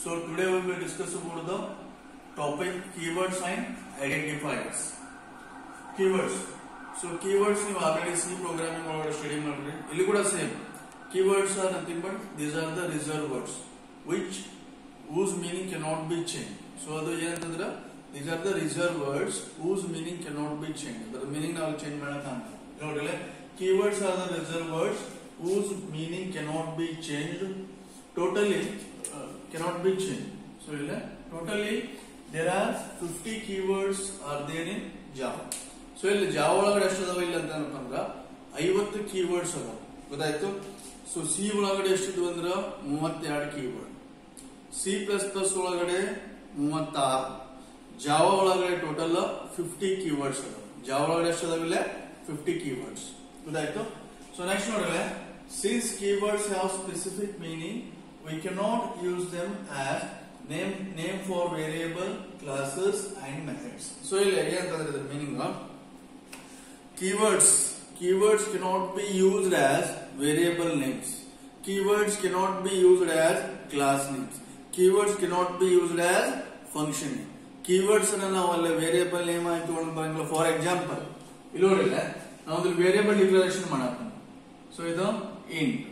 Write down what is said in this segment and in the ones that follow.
So today we will discuss about the topic keywords and identifiers. Keywords. So keywords ನೀವು already C programming ಒಳಗಡೆ study ಮಾಡಿದ್ರಿ ಇಲ್ಲಿ ಕೂಡ same keywords are nothing but these are the reserve words which whose meaning cannot be changed. So ಅದು ಏನಂತಂದ್ರೆ these are the reserve words whose meaning cannot be changed. ಅದರ meaning ನಾವು change ಮಾಡಕ್ಕಾಗಲ್ಲ ನೋಡ್ರಿ keywords are the reserve words whose meaning cannot be changed totally uh, cannot be changed. So ಇಲ್ಲ totally there are 50 keywords are there in Java. So ಇಲ್ಲಿ Java ಒಳಗಡೆ ಎಷ್ಟು ಅದಾವ ಇಲ್ಲ ಅಂತ ಅಂತಂದ್ರ ಐವತ್ತು ಕೀವರ್ಡ್ಸ್ ಅದಾವ ಗೊತ್ತಾಯ್ತು ಸೊ ಸಿ ಒಳಗಡೆ ಎಷ್ಟಿದ್ವು ಅಂದ್ರ ಮೂವತ್ತೆರಡು ಕೀವರ್ಡ್ ಸಿ ಪ್ಲಸ್ ಪ್ಲಸ್ ಒಳಗಡೆ ಮೂವತ್ತಾರು ಜಾವ ಒಳಗಡೆ ಟೋಟಲ್ ಫಿಫ್ಟಿ ಕೀವರ್ಡ್ಸ್ ಅದಾವ ಜಾವ ಒಳಗಡೆ ಎಷ್ಟು ಅದಾವಿಲ್ಲ ಫಿಫ್ಟಿ ಕೀವರ್ಡ್ಸ್ ಗೊತ್ತಾಯ್ತು ಸೊ ನೆಕ್ಸ್ಟ್ ನೋಡ್ರೆ since keywords have specific meaning we cannot use them as name name for variable classes and methods so ಇಲ್ಲಿ ಏನಂತಂದ್ರೆ ಇದ್ರ meaning keywords keywords cannot be used as variable names keywords cannot be used as class names keywords cannot be used as function name keywords ಅನ್ನ ನಾವು ಅಲ್ಲಿ variable name ಆಗಿ ತಗೊಂಡು ಬರಂಗಿಲ್ಲ for example ಇಲ್ಲಿ ನೋಡಿಲ್ಲ ನಾವು ಒಂದು ವೇರಿಯಬಲ್ ಡಿಕ್ಲರೇಷನ್ ಮಾಡತ್ತ ಸೊ ಇದು ಇಂಟ್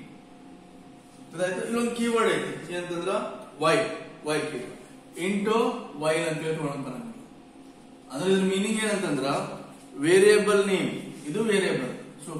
ಗೊತ್ತಾಯ್ತು ಇಲ್ಲೊಂದು ಕೀವರ್ಡ್ ಐತಿ ಏನಂತಂದ್ರ y y keyword int y ಅಂತ ಹೇಳಿ ತಗೊಂಡ್ ಬರಂಗಿಲ್ಲ ಅಂದ್ರೆ ಇದ್ರ ಮೀನಿಂಗ್ ಏನಂತಂದ್ರ ವೇರಿಯಬಲ್ ನೇಮ್ ಇದು ವೇರಿಯಬಲ್ ಸೊ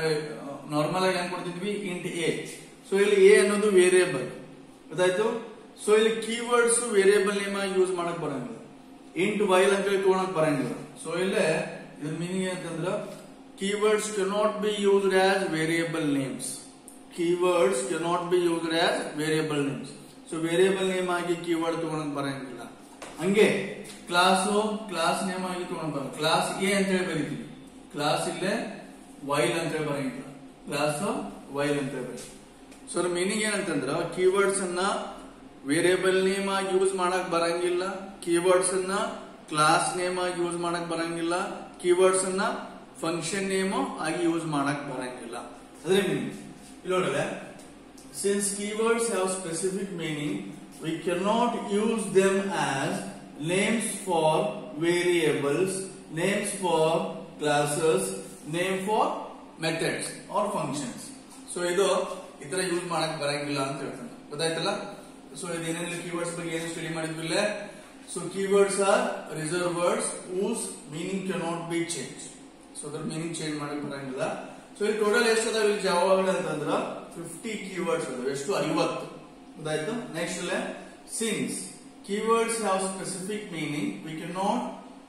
ನಾರ್ಮಲ್ ಆಗಿ ಹೆಂಗ್ ಕೊಡ್ತಿದ್ವಿ ಇಂಟ್ ಎ ಸೊ ಇಲ್ಲಿ ಎ ಅನ್ನೋದು ವೇರಿಯಬಲ್ ಗೊತ್ತಾಯ್ತು ಸೊ ಇಲ್ಲಿ ಕೀವರ್ಡ್ಸ್ ವೇರಿಯಬಲ್ ನೇಮ್ ಆಗಿ ಯೂಸ್ ಮಾಡಕ್ ಬರಂಗಿಲ್ಲ ಇಂಟ್ ವೈಲ್ ಅಂತ ಹೇಳಿ ತಗೊಳಕ್ ಬರಂಗಿಲ್ಲ ಸೊ ಇಲ್ಲೇ ಇದ್ರ ಮೀನಿಂಗ್ ಏನಂತಂದ್ರ keywords cannot be used as variable names keywords cannot be used as variable names so variable name ಆಗಿ ಕೀವರ್ಡ್ ತಗೊಳಕ್ ಬರಂಗಿಲ್ಲ ಹಂಗೆ ಕ್ಲಾಸ್ ಕ್ಲಾಸ್ ನೇಮ್ ಆಗಿ ತಗೊಂಡ್ ಬರ ಕ್ಲಾಸ್ ಎ ಅಂತ ಹೇಳಿ ಬರೀತೀವಿ ಕ್ಲಾಸ್ ಇಲ್ಲೇ ವೈಲ್ ಅಂತ ಹೇಳಿ ಬರಂಗಿಲ್ಲ ಕ್ಲಾಸ್ ವೈಲ್ ಅಂತ ಹೇಳಿ ಬರೀತೀವಿ ಸೊ ಅದ್ರ ಮೀನಿಂಗ್ ಏನಂತಂದ್ರ ಕೀವರ್ಡ್ಸ್ ಅನ್ನ ವೇರಿಯಬಲ್ ನೇಮ್ ಆಗಿ ಯೂಸ್ ಮಾಡಕ್ ಬರಂಗಿಲ್ಲ ಕೀವರ್ಡ್ಸ್ ಅನ್ನ ಕ್ಲಾಸ್ ನೇಮ್ ಆಗಿ ಯೂಸ್ ಮಾಡಕ್ ಬರಂಗಿಲ್ಲ ಕೀವರ್ಡ್ಸ್ ಅನ್ನ ಫಂಕ್ಷನ್ ನೇಮ್ ಆಗಿ ಯೂಸ್ ಮಾಡಕ್ ಬರಂಗಿಲ್ಲ ಅದೇ ಮೀನಿಂಗ್ ಇಲ್ಲಿ ನೋಡಲ್ಲ since keywords have specific meaning we cannot use them as names for variables, names for classes, name for methods or functions. So ಇದು ಈ ತರ ಯೂಸ್ ಮಾಡಕ್ ಬರಂಗಿಲ್ಲ ಅಂತ ಹೇಳ್ತಾನೆ ಗೊತ್ತಾಯ್ತಲ್ಲ ಸೊ ಇದೇನೇನಿಲ್ಲ ಕೀವರ್ಡ್ಸ್ ಬಗ್ಗೆ ಏನು ಸ್ಟಡಿ ಮಾಡಿದ್ವಿಲ್ಲ so keywords are reserve words whose meaning cannot be change so ಅದ್ರ ಮೀನಿಂಗ್ ಚೇಂಜ್ ಮಾಡಕ್ ಬರಂಗಿಲ್ಲ ಸೊ ಇಲ್ಲಿ ಟೋಟಲ್ ಎಷ್ಟು ಅದಾವ ಇಲ್ಲಿ ಜಾವ ಅಂತಂದ್ರ ಫಿಫ್ಟಿ ಕೀವರ್ಡ್ಸ್ ಅದಾವ ಎಷ್ಟು ಐವತ್ತು ಗೊತ್ತಾಯ್ತು ನೆಕ್ಸ್ಟ್ ಅಲ್ಲೇ since keywords have specific meaning we can not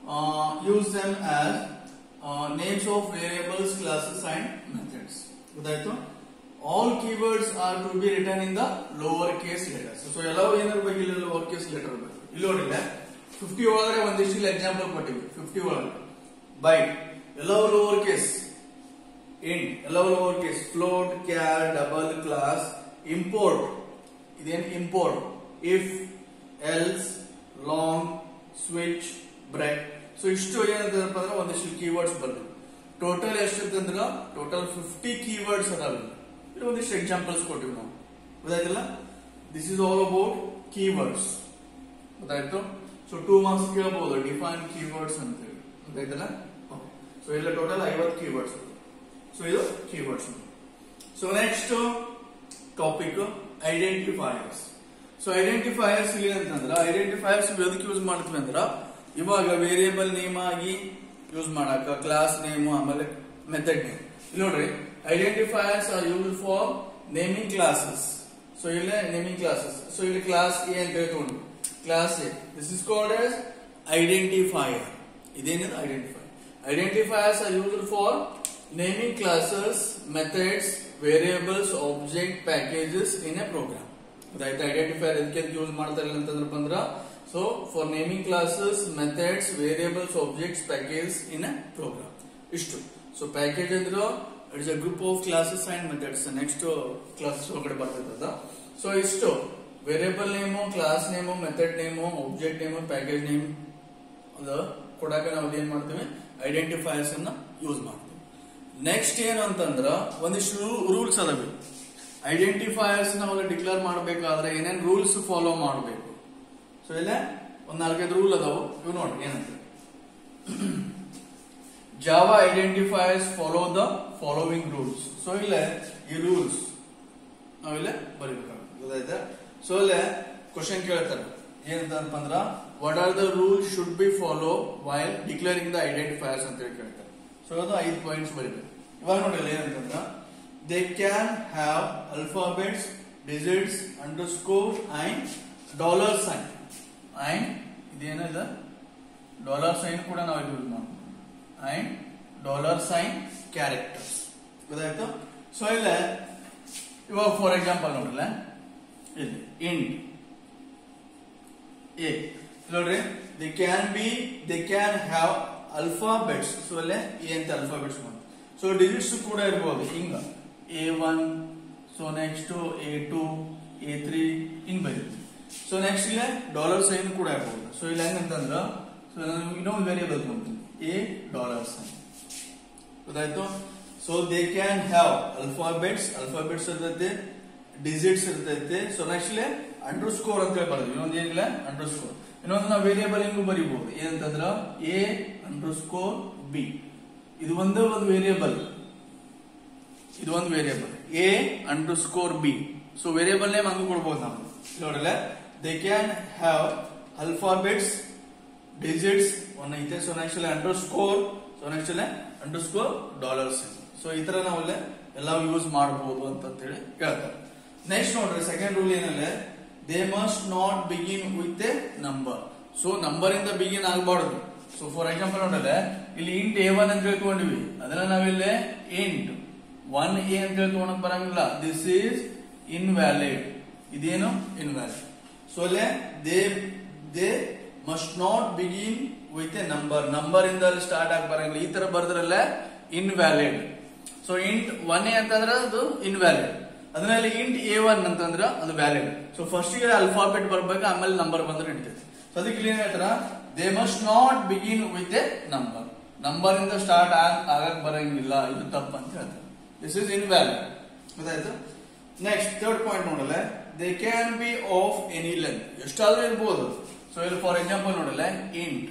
use them as names of variables classes and methods ಗೊತ್ತಾಯ್ತು all keywords are to be return in the lower case letters so ಎಲ್ಲವೂ ಏನಾರ ಬಗ್ಗೆ ಇಲ್ಲಿ ಲೋವರ್ ಕೇಸ್ ಲೆಟರ್ ಬೇಕು ಇಲ್ಲಿ ನೋಡಿಲ್ಲ fifty ಒಳಗಡೆ ಒಂದಿಷ್ಟು ಎಕ್ಸಾಂಪಲ್ ಕೊಟ್ಟಿವಿ ಫಿಫ್ಟಿ ಒಳಗಡೆ ಬೈಟ್ ಎಲ್ಲವೂ ಲೋವರ್ ಕೇಸ್ ಇಂಟ್ ಎಲ್ಲವೂ lower case float char double class import ಇದೇನು import if else long switch break so ಇಷ್ಟು ಏನಂತಂದ್ರಪ್ಪ ಅಂದ್ರೆ ಒಂದಿಷ್ಟು ಕೀವರ್ಡ್ಸ್ ಬಂದು ಟೋಟಲ್ ಎಷ್ಟಂತಂದ್ರ ಟೋಟಲ್ ಫಿಫ್ಟಿ ಕೀವರ್ಡ್ಸ್ ಅದಾವ ಇಲ್ಲಿ ಒಂದಿಷ್ಟು ಎಕ್ಸಾಂಪಲ್ಸ್ ಕೊಟ್ಟಿವಿ ನಾವು ಗೊತ್ತಾಯ್ತಲ್ಲ this is all about keywords ಗೊತ್ತಾಯ್ತು ಸೊ ಟೂ ಮಾರ್ಕ್ಸ್ ಕೇಳಬಹುದು ಡಿಫೈನ್ ಕೀವರ್ಡ್ಸ್ ಅಂತ ಹೇಳಿ ಗೊತ್ತಾಯ್ತಲ್ಲ ಸೊ ಇಲ್ಲ ಟೋಟಲ್ ಐವತ್ತು ಕೀವರ್ಡ್ಸ್ ಸೊ ಇದು keywords so next topic identifiers so identifiers ಏನಂತಂದ್ರ identifiers ಎದಕ್ಕೆ ಯೂಸ್ ಮಾಡ್ತೀವಿ ಅಂದ್ರ ಇವಾಗ ವೇರಿಯಬಲ್ ನೇಮ್ ಆಗಿ ಯೂಸ್ ಮಾಡಾಕ ಕ್ಲಾಸ್ ನೇಮ್ ಆಮೇಲೆ ಮೆಥಡ್ ನೇಮ್ ಇಲ್ಲಿ ನೋಡ್ರಿ identifiers are use for naming classes so ಇಲ್ಲೇ ನೇಮಿಂಗ್ ಕ್ಲಾಸಸ್ ಸೊ ಇಲ್ಲಿ ಕ್ಲಾಸ್ ಎ ಅಂತ ಹೇಳ್ಕೊಂಡು class a this is called as identifier ಇದೇನಿದೆ identify identifiers are used for naming classes methods variables object packages in a program right identifier ಎದಕ್ಕೆ use ಮಾಡ್ತಾರೆ ಅಂತಂದ್ರಪ್ಪ ಅಂದ್ರ so for naming classes methods variables objects package in a program ಇಷ್ಟು so package ಅಂದ್ರೆ it's a group of classes and methods next classes ಒಳಗಡೆ ಬರ್ತದ so ಇಷ್ಟು variable name class name method name object name package name ಅದು ಕೊಡಾಕ ನಾವು ಏನ್ ಮಾಡ್ತೀವಿ ಐಡೆಂಟಿಫೈರ್ಸ್ ಅನ್ನ ಯೂಸ್ ಮಾಡ್ತೀವಿ ನೆಕ್ಸ್ಟ್ ಏನು ಅಂತಂದ್ರ ಒಂದಿಷ್ಟು ರೂಲ್ಸ್ ಅದಾವೆ ಐಡೆಂಟಿಫೈಯರ್ಸ್ ನಾವು ಡಿಕ್ಲೇರ್ ಮಾಡಬೇಕಾದ್ರೆ ಏನೇನ್ ರೂಲ್ಸ್ ಫಾಲೋ ಮಾಡಬೇಕು ಸೊ ಇಲ್ಲ ಒಂದ್ ನಾಲ್ಕೈದು ರೂಲ್ ಅದಾವು ಇವು ನೋಡಿ ಏನಂತ Java identifies follow the following rules so ಇಲ್ಲ ಈ ರೂಲ್ಸ್ ನಾವಿಲ್ಲೇ ಬರೀಬೇಕಾಗುತ್ತೆ ಗೊತ್ತಾಯ್ತಾ ಸೊ ಇಲ್ಲೇ ಕ್ವಶನ್ ಕೇಳ್ತಾರೆ ಏನಂತಪ್ಪ ಅಂದ್ರ what are the rules should be follow while declaring the identifiers ಅಂತ ಹೇಳಿ ಕೇಳ್ತಾರೆ ಸೊ ಅದು ಐದು ಪಾಯಿಂಟ್ಸ್ ಬರೀಬೇಕು ಇವಾಗ ನೋಡಿಲ್ಲ ಏನಂತಂದ್ರ they can have alphabets digits underscore and dollar sign and ಇದೇನಿದೆ ಡಾಲರ್ ಸೈನ್ ಕೂಡ ನಾವು ಯೂಸ್ ಮಾಡ್ತೀವಿ ಅಂಡ್ ಡಾಲರ್ ಸೈನ್ ಕ್ಯಾರೆಕ್ಟರ್ಸ್ ಗೊತ್ತಾಯ್ತು ಸೊ ಇಲ್ಲ ಇವಾಗ ಫಾರ್ ಎಕ್ಸಾಂಪಲ್ ನೋಡ್ರಲ್ಲ ಇಲ್ಲಿ ಇಂಡ್ ಎ ನೋಡ್ರಿ they can be they can have alphabets so ಅಲ್ಲೇ ಎ ಅಂತ ಅಲ್ಫಾಬೆಟ್ಸ್ ಮಾಡಿ ಸೊ ಡಿಜಿಟ್ಸ್ ಕೂಡ ಇರ್ಬೋದು ಹಿಂಗ a one so next a two a three ಹಿಂಗ್ ಬರೀತೀವಿ ಸೊ ನೆಕ್ಸ್ಟ್ ಇಲ್ಲೇ ಡಾಲರ್ ಸೈನ್ ಕೂಡ ಇರ್ಬೋದು ಸೊ ಇಲ್ಲಿ ಹೆಂಗಂತಂದ್ರ ಸೊ ಇನ್ನೊಂದು ವೇರಿಯಬಲ್ ತಗೊಂತೀನಿ ಎ ಡಾಲರ್ ಸೈನ್ ಗೊತ್ತಾಯ್ತು so they can have alphabets alphabets ಇರ್ತೈತೆ ಡಿಜಿಟ್ಸ್ ಇರ್ತೈತೆ ಸೊ ನೆಕ್ಸ್ಟ್ ಇಲ್ಲಿ ಅಂಡರ್ ಸ್ಕೋರ್ ಅಂತ ಹೇಳಿ ಬರೋದು ಇನ್ನೊಂದು ಏನಿಲ್ಲ ಅಂಡರ್ ಸ್ಕೋರ್ ಇನ್ನೊಂದು ನಾವು ವೇರಿಯಬಲ್ ಹಿಂಗೂ ಬರೀಬಹುದು ಏನಂತಂದ್ರ ಎ ಅಂಡರ್ ಸ್ಕೋರ್ ಬಿ ಇದು ಒಂದೇ ಒಂದು ವೇರಿಯಬಲ್ ಇದು ಒಂದು variable a underscore b so variable name ಹಂಗೂ ಕೊಡ್ಬೋದು ನಾವು ನೋಡಲ್ಲ they can have alphabets digits one ಐತೆ so next underscore so next underscore dollars so ಈ ತರ ನಾವಲ್ಲೇ ಎಲ್ಲ ಯೂಸ್ ಮಾಡಬಹುದು ಅಂತ ಹೇಳಿ ಹೇಳ್ತಾರೆ ನೆಕ್ಸ್ಟ್ ನೋಡ್ರಿ ಸೆಕೆಂಡ್ ರೂಲ್ ಏನಲ್ಲ they must not begin with a number so number ಇಂದ ಬಿಗಿನ್ ಆಗಬಾರ್ದು ಸೊ ಫಾರ್ ಎಕ್ಸಾಂಪಲ್ ನೋಡಲ್ಲ ಇಲ್ಲಿ ಇಂಟ್ ಎ ಒನ್ ಅಂತ ತಿಳ್ಕೊಂಡಿವಿ ಅದನ್ನ ನಾವಿಲ್ಲಿ ಇಂಟ್ ಒನ್ ಎ ಅಂತ ಹೇಳಿ ತಗೊಳಕ್ ಬರಂಗಿಲ್ಲ ದಿಸ್ ಈಸ್ ಇನ್ವ್ಯಾಲಿಡ್ ಇದೇನು ಇನ್ವ್ಯಾಲಿಡ್ ಸೊ ಅಲ್ಲೇ they they must not begin with a number number ಇಂದ ಸ್ಟಾರ್ಟ್ ಆಗಿ ಬರಂಗಿಲ್ಲ ಈ ತರ ಬರ್ದ್ರಲ್ಲ invalid so int one a ಅಂತಂದ್ರೆ ಅದು ಇನ್ವ್ಯಾಲಿಡ್ ಅದರಲ್ಲಿ ಇಂಟ್ ಎ ಒನ್ ಅಂತಂದ್ರ ಅದು ವ್ಯಾಲಿಡ್ ಸೊ ಫಸ್ಟ್ ಗೆ ಅಲ್ಫಾಬೆಟ್ ಬರ್ಬೇಕು ಆಮೇಲೆ ನಂಬರ್ ಬಂದ್ರೆ ನಡೀತೈತೆ ಸೊ ಅದಕ್ಕೆ ಇಲ್ಲಿ ಏನ್ ಹೇಳ್ತಾರ they must not begin with a number number ಇಂದ ಸ್ಟಾರ್ಟ್ ಆಗಕ್ ಬರಂಗಿಲ್ಲ ಇದು ತಪ್ಪು ಅಂತ ಹೇಳ್ತಾರೆ ದಿಸ್ ಇಸ್ ಇನ್ವ್ಯಾಲಿಡ್ ಗೊತ್ತಾಯ್ತು ನೆಕ್ಸ್ಟ್ ಥರ್ಡ್ ಪಾಯಿಂಟ್ ನೋಡಲ್ಲ they can be of any length ಎಷ್ಟಾದ್ರೂ ಇರ್ಬೋದು ಸೊ ಇಲ್ಲಿ ಫಾರ್ ಎಕ್ಸಾಂಪಲ್ ನೋಡಲ್ಲ ಇಂಟ್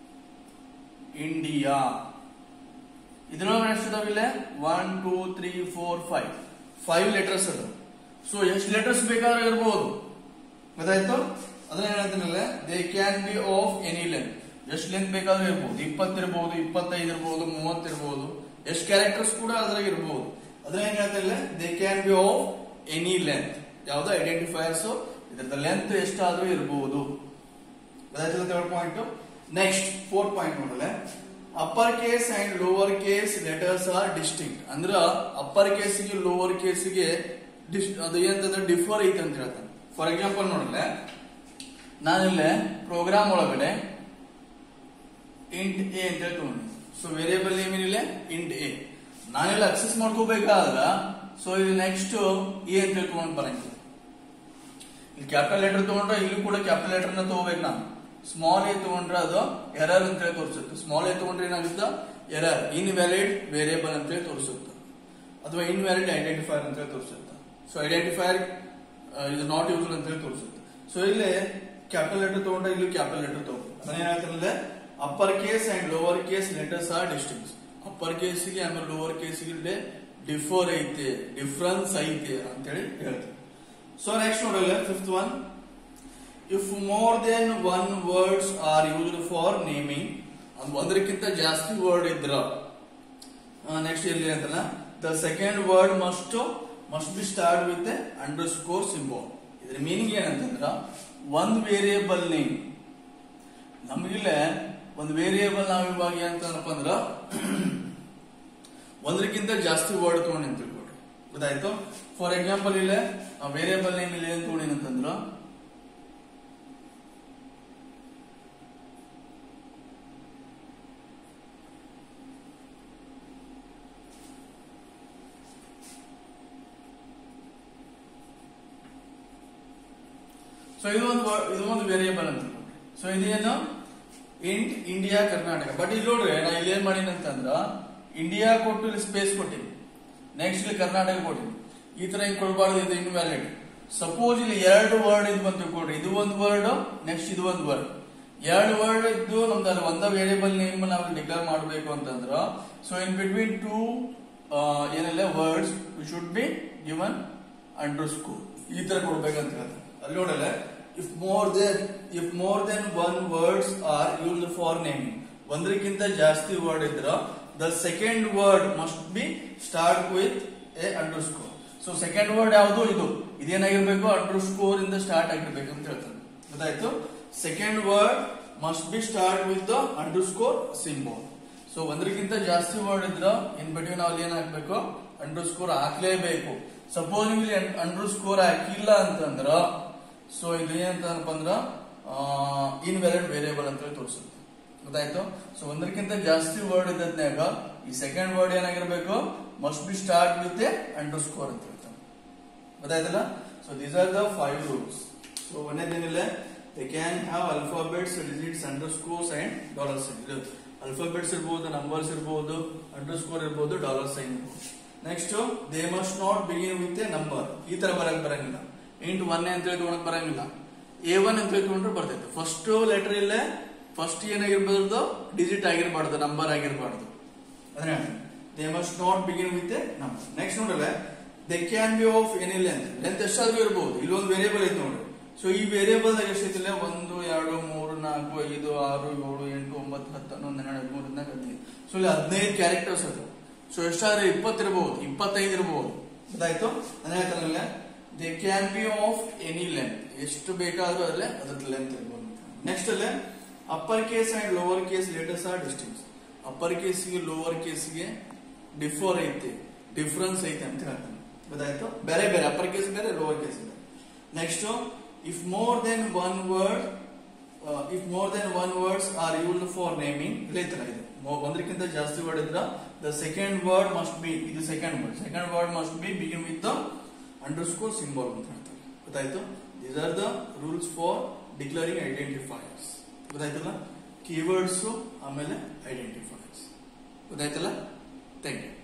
ಇಂಡಿಯಾ ಇದ್ರೊಳಗೆ ಎಷ್ಟು ಇದಾವಿಲ್ಲ one two three four five five letters ಅದ ಸೊ ಎಷ್ಟು ಲೆಟರ್ಸ್ ಬೇಕಾದ್ರೂ ಇರ್ಬೋದು ಗೊತ್ತಾಯ್ತು ಅದನ್ನ ಹೇಳ್ತೀನಲ್ಲ they can be of any length ಎಷ್ಟು ಲೆಂತ್ ಬೇಕಾದ್ರೂ ಇರ್ಬೋದು ಇಪ್ಪತ್ತಿರ್ಬೋದು ಇಪ್ಪತ್ತೈದು ಇರ್ಬೋದು ಮೂವತ್ತಿರ್ಬೋದು ಎಷ್ಟು ಕ್ಯಾರೆಕ್ಟರ್ಸ್ ಕೂಡ ಅದ್ರಾಗ ಇರ್ಬೋದು ಅದ್ರ ಏನ್ ಹೇಳ್ತಿಲ್ಲ they can be of any length ಯಾವ್ದು ಐಡೆಂಟಿಫೈರ್ಸ್ ಇದ್ರದ ಲೆಂತ್ ಎಷ್ಟಾದ್ರೂ ಇರಬಹುದು ಗೊತ್ತಾಯ್ತಲ್ಲ third point next fourth point ನೋಡಲ್ಲ upper case and lower case letters are distinct ಅಂದ್ರ ಅಪ್ಪರ್ ಕೇಸಿಗೆ ಲೋವರ್ ಕೇಸಿಗೆ ಅದು ಏನಂತಂದ್ರೆ ಡಿಫರ್ ಐತೆ ಅಂತ ಹೇಳ್ತಾನೆ ಫಾರ್ ಎಕ್ಸಾಂಪಲ್ ನೋಡಲ್ಲ ನಾನಿಲ್ಲೇ ಪ್ರೋಗ್ರಾಮ್ ಒಳಗಡೆ ಇಂಟ್ ಎ ಅಂತ ಹೇಳಿ ತಗೊಂಡು ಸೊ ವೇರಿಯಬಲ್ ನೇಮ್ ಏನಿಲ್ಲ ಇಂಟ್ ಎ ನಾನೆಲ್ಲ ಅಕ್ಸೆಸ್ ಮಾಡ್ಕೋಬೇಕಾದ್ರ ಸೊ ಇದು ನೆಕ್ಸ್ಟ್ ಎ ಅಂತ ಹೇಳಿ ತಗೊಂಡ್ ಬರಂಗಿಲ್ಲ ಇಲ್ಲಿ ಕ್ಯಾಪಿಟಲ್ ಲೆಟರ್ ತಗೊಂಡ್ರೆ ಇಲ್ಲೂ ಕೂಡ ಕ್ಯಾಪಿಟಲ್ ಲೆಟರ್ ನ ತಗೋಬೇಕು ನಾನು ಸ್ಮಾಲ್ ಎ ತಗೊಂಡ್ರೆ ಅದು ಎರರ್ ಅಂತ ಹೇಳಿ ತೋರಿಸುತ್ತೆ ಸ್ಮಾಲ್ ಎ ತಗೊಂಡ್ರೆ ಏನಾಗುತ್ತೆ ಎರರ್ ಇನ್ವ್ಯಾಲಿಡ್ ವೇರಿಯಬಲ್ ಅಂತ ಹೇಳಿ ತೋರಿಸುತ್ತೆ ಅಥವಾ ಇನ್ವ್ಯಾಲಿಡ್ ಐಡೆಂಟಿಫೈರ್ ಅಂತ ಹೇಳಿ ತೋರಿಸುತ್ತೆ ಸೊ ಐಡೆಂಟಿಫೈರ್ ಇದು ನಾಟ್ ಯೂಸ್ ಅಂತ ಹೇಳಿ ತೋರಿಸುತ್ತೆ ಸೊ ಇಲ್ಲಿ ಕ್ಯಾಪಿಟಲ್ ಲೆಟರ್ ತಗೊಂಡ್ರೆ ಇಲ್ಲಿ ಕ್ಯಾಪಿಟಲ್ ಲೆಟರ್ ತಗೊಂಡು ಅದನ್ನ ಏನಾಗ್ತದೆ upper case and lower case letters are distinct upper ಕೇಸಿಗೆ ಆಮೇಲೆ ಲೋವರ್ ಕೇಸಿಗೆ ಡಿಫರ್ ಐತೆ ಡಿಫ್ರೆನ್ಸ್ ಐತೆ ಅಂತೇಳಿ ಹೇಳ್ತೀವಿ ಸೊ ನೆಕ್ಸ್ಟ್ ನೋಡಲ್ಲ fifth one if more then one words are used for naming ಅದು ಒಂದಕ್ಕಿಂತ ಜಾಸ್ತಿ ವರ್ಡ್ ಇದ್ರ ನೆಕ್ಸ್ಟ್ ಎಲ್ಲಿ ಅಂತಲ್ಲ the second word must must be start with underscore symbol ಇದ್ರ ಮೀನಿಂಗ್ ಏನಂತಂದ್ರ ಒಂದ್ ವೇರಿಯೇಬಲ್ ನೇಮ್ ನಮಗಿಲ್ಲ ಒಂದು ವೇರಿಯೇಬಲ್ ನಾವ್ ಇವಾಗ ಏನಂತಂದ್ರಪ್ಪ ಅಂದ್ರ ಒಂದಕ್ಕಿಂತ ಜಾಸ್ತಿ ವರ್ಡ್ ತಗೊಂಡು ಅಂತ ತಿಳ್ಕೊಡ್ರಿ ಗೊತ್ತಾಯ್ತು ಫಾರ್ ಎಕ್ಸಾಂಪಲ್ ಇಲ್ಲ ವೇರಿಯೇಬಲ್ ನೇಮ್ ಇಲ್ಲಿ ಏನ್ ತಗೊಂಡಿ ಅಂತಂದ್ರ ಸೊ ಇದು ಒಂದು ಇದು ಒಂದು ವೇರಿಯೇಬಲ್ ಅಂತ ಸೊ ಇದೇನು ಇಂಟ್ ಇಂಡಿಯಾ ಕರ್ನಾಟಕ ಬಟ್ ಇಲ್ಲಿ ನೋಡ್ರಿ ನಾ ಇಲ್ಲಿ ಏನ್ ಮಾಡೀನಿ ಅಂತಂದ್ರ ಇಂಡಿಯಾ ಕೊಟ್ಟು ಇಲ್ಲಿ ಸ್ಪೇಸ್ ಕೊಟ್ಟಿನಿ ನೆಕ್ಸ್ಟ್ ಇಲ್ಲಿ ಕರ್ನಾಟಕ ಕೊಟ್ಟಿನಿ ಈ ತರ ಹಿಂಗ್ ಕೊಡಬಾರ್ದು ಇದು ಇನ್ವ್ಯಾಲಿಡ್ ಸಪೋಸ್ ಇಲ್ಲಿ ಎರಡು ವರ್ಡ್ ಇದು ಬಂತು ಕೊಡ್ರಿ ಇದು ಒಂದು ವರ್ಡ್ ನೆಕ್ಸ್ಟ್ ಇದು ಒಂದು ವರ್ಡ್ ಎರಡು ವರ್ಡ್ ಇದ್ದು ನಮ್ದು ಅಲ್ಲಿ ಒಂದ ವೇರಿಯಬಲ್ ನೇಮ್ ನಾವು ಡಿಕ್ಲೇರ್ ಮಾಡಬೇಕು ಅಂತಂದ್ರ ಸೊ ಇನ್ ಬಿಟ್ವೀನ್ ಟೂ ಏನೆಲ್ಲ words we should be given underscore ಈ ತರ ಕೊಡ್ಬೇಕಂತ ಹೇಳ್ತಾರೆ ಅಲ್ಲಿ ನೋಡಲ್ಲ if more then if more then one words are used for naming ಒಂದಕ್ಕಿಂತ ಜಾಸ್ತಿ ವರ್ಡ್ ಇದ್ರ the second word must be start with a underscore so second word ಯಾವುದು ಇದು ಇದೇನಾಗಿರ್ಬೇಕು ಅಂಡರ್ ಸ್ಕೋರ್ ಇಂದ ಸ್ಟಾರ್ಟ್ ಆಗಿರ್ಬೇಕು ಅಂತ ಹೇಳ್ತಾರೆ ಗೊತ್ತಾಯ್ತು second word must be start with the underscore symbol so ಒಂದಕ್ಕಿಂತ ಜಾಸ್ತಿ ವರ್ಡ್ ಇದ್ರ ಇನ್ ಬಿಟ್ವೀನ್ ನಾವು ಏನ್ ಹಾಕ್ಬೇಕು ಅಂಡರ್ ಸ್ಕೋರ್ ಹಾಕ್ಲೇಬೇಕು ಸಪೋಸ್ ನೀವು ಇಲ್ಲಿ ಅಂಡರ್ ಸ್ಕೋರ್ ಹಾಕಿಲ್ಲ ಅಂತಂದ್ರ ಸೊ ಇದು ಏನಂತಪ್ಪ ಅಂದ್ರ ಇನ್ವ್ಯಾಲಿಡ್ ವೇರಿಯಬಲ್ ಅಂತ ಹೇಳಿ ತೋರಿಸುತ್ತೆ ಗೊತ್ತಾಯ್ತು ಸೊ ಒಂದಕ್ಕಿಂತ ಜಾಸ್ತಿ ವರ್ಡ್ ಇದ್ದದ್ನಾಗ ಈ ಸೆಕೆಂಡ್ ವರ್ಡ್ ಏನಾಗಿರ್ಬೇಕು must be start with a underscore ಅಂತ ಹೇಳ್ತಾನೆ ಗೊತ್ತಾಯ್ತಲ್ಲ so these are the five rules so ಒಂದೇದೇನಿಲ್ಲ they can have alphabets digits underscores and dollar sign ಇದು ಅಲ್ಫಾಬೆಟ್ಸ್ ಇರ್ಬೋದು ನಂಬರ್ಸ್ ಇರ್ಬೋದು ಅಂಡರ್ ಸ್ಕೋರ್ ಇರ್ಬೋದು ಡಾಲರ್ ಸೈನ್ ಇರ್ಬೋದು next they must not begin with a number ಈ ತರ ಬರಕ್ ಬರಂಗಿಲ್ಲ ಇಂಟು ಒನ್ ಅಂತ ಹೇಳ್ಕೊಂಡಕ್ ಬರಂಗಿಲ್ಲ ಎ ಒನ್ ಅಂತ ಹೇಳ್ಕೊಂಡ್ರೆ ಬರ್ತೈತೆ ಫಸ್ಟ್ ಲೆಟರ್ ಇಲ್ಲೇ ಫಸ್ಟ್ ಏನಾಗಿರ್ಬಾರ್ದು ಡಿಜಿಟ್ ಆಗಿರ್ಬಾರ್ದು ನಂಬರ್ ಆಗಿರ್ಬಾರ್ದು ಅಂದ್ರೆ they must not begin with a number next ನೋಡಲ್ಲ they can be of any length length ಎಷ್ಟಾದ್ರೂ ಇರ್ಬೋದು ಇಲ್ಲೊಂದು ವೇರಿಯಬಲ್ ಐತೆ ನೋಡ್ರಿ ಸೊ ಈ ವೇರಿಯಬಲ್ ದಾಗ ಎಷ್ಟೈತಿಲ್ಲ ಒಂದು ಎರಡು ಮೂರು ನಾಲ್ಕು ಐದು ಆರು ಏಳು ಎಂಟು ಒಂಬತ್ತು ಹತ್ತು ಹನ್ನೊಂದು ಹನ್ನೆರಡು ಹದಿಮೂರು ಹದಿನಾಲ್ಕು ಹದಿನೈದು ಸೊ ಇಲ್ಲಿ ಹದಿನೈದು ಕ್ಯಾರೆಕ್ಟರ್ಸ್ ಅದು ಸೊ ಎಷ್ಟಾದ್ರೆ ಇಪ್ಪತ್ತಿರಬಹುದು ಇಪ್ಪತ್ತೈದು ಇರಬಹುದು ಗೊತ್ತಾಯ್ತು ನಾನು ಹೇಳ್ತಾನಲ್ಲ they can be of any length ಎಷ್ಟು ಬೇಕಾದ್ರೂ ಅದರಲ್ಲೇ ಅದ್ರ ಲೆಂತ್ ಇರ್ಬೋದು ನೆಕ್ಸ್ಟ್ ಅಲ್ಲೇ upper case and lower case letters are distinct upper ಕೇಸ್ಗೆ ಲೋವರ್ ಕೇಸ್ಗೆ ಡಿಫರ್ ಐತೆ ಡಿಫ್ರೆನ್ಸ್ ಐತೆ ಅಂತ ಹೇಳ್ತಾನೆ ಗೊತ್ತಾಯ್ತು ಬೇರೆ ಬೇರೆ ಅಪ್ಪರ್ ಕೇಸ್ ಬೇರೆ ಲೋವರ್ ಕೇಸ್ ಬೇರೆ next if more then one word if more then one words are used for naming ಇದೇ ತರ ಇದೆ ಮೊ- ಒಂದಕ್ಕಿಂತ ಜಾಸ್ತಿ ವರ್ಡ್ ಇದ್ರ the second word must be ಇದು second word second word must be begin with the underscore symbol ಅಂತ ಹೇಳ್ತಾರೆ ಗೊತ್ತಾಯ್ತು these are the rules for declaring identifiers ಗೊತ್ತಾಯ್ತಲ್ಲ ಕೀವರ್ಡ್ಸ್ ಆಮೇಲೆ ಐಡೆಂಟಿಫೈಯರ್ಸ್ ಗೊತ್ತಾಯ್ತಲ್ಲ ಥ್ಯಾಂಕ್ ಯು